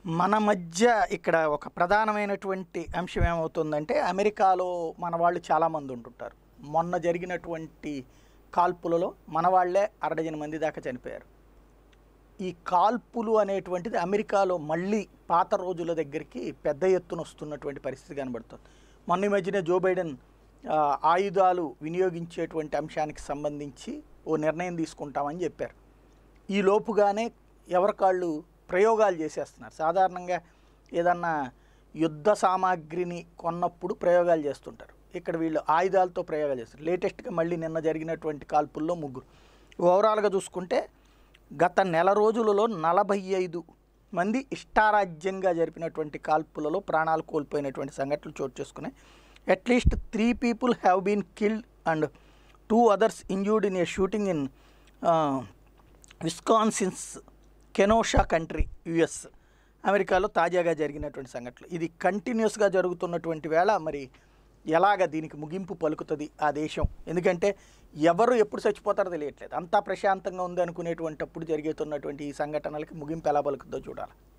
మన మధ్య ఇక్కడ ఒక ప్రధానమైనటువంటి అంశం ఏమవుతుందంటే అమెరికాలో మన వాళ్ళు చాలామంది ఉంటుంటారు మొన్న జరిగినటువంటి కాల్పులలో మన వాళ్ళే అరడజన మంది దాకా చనిపోయారు ఈ కాల్పులు అనేటువంటిది అమెరికాలో మళ్ళీ పాత రోజుల దగ్గరికి పెద్ద ఎత్తున వస్తున్నటువంటి పరిస్థితి కనబడుతుంది మొన్న ఈ మధ్యనే జో బైడెన్ ఆ, ఆయుధాలు వినియోగించేటువంటి అంశానికి సంబంధించి ఓ నిర్ణయం తీసుకుంటామని చెప్పారు ఈ లోపుగానే ఎవరికాళ్ళు ప్రయోగాలు చేసేస్తున్నారు సాధారణంగా ఏదన్నా యుద్ధ సామాగ్రిని కొన్నప్పుడు ప్రయోగాలు చేస్తుంటారు ఇక్కడ వీళ్ళు ఆయుధాలతో ప్రయోగాలు చేస్తారు లేటెస్ట్గా మళ్ళీ నిన్న జరిగినటువంటి కాల్పుల్లో ముగ్గురు ఓవరాల్గా చూసుకుంటే గత నెల రోజులలో నలభై ఐదు మంది ఇష్టారాజ్యంగా జరిపినటువంటి కాల్పులలో ప్రాణాలు కోల్పోయినటువంటి సంఘటనలు చోటు చేసుకున్నాయి at least three people have been killed and two others injured in a shooting in Wisconsin's Kenosha country US అమెరికాలో తాజాగా జరిగినటువంటి సంఘటనలు ఇది కంటిన్యూస్గా జరుగుతున్నటువంటి వేళ మరి ఎలాగ దీనికి ముగింపు పలుకుతుంది ఆ దేశం ఎందుకంటే ఎవరు ఎప్పుడు చచ్చిపోతారో తెలియట్లేదు అంతా ప్రశాంతంగా ఉంది అనుకునేటువంటి అప్పుడు జరుగుతున్నటువంటి ఈ సంఘటనలకి ముగింపు ఎలా పలుకుతుందో చూడాలి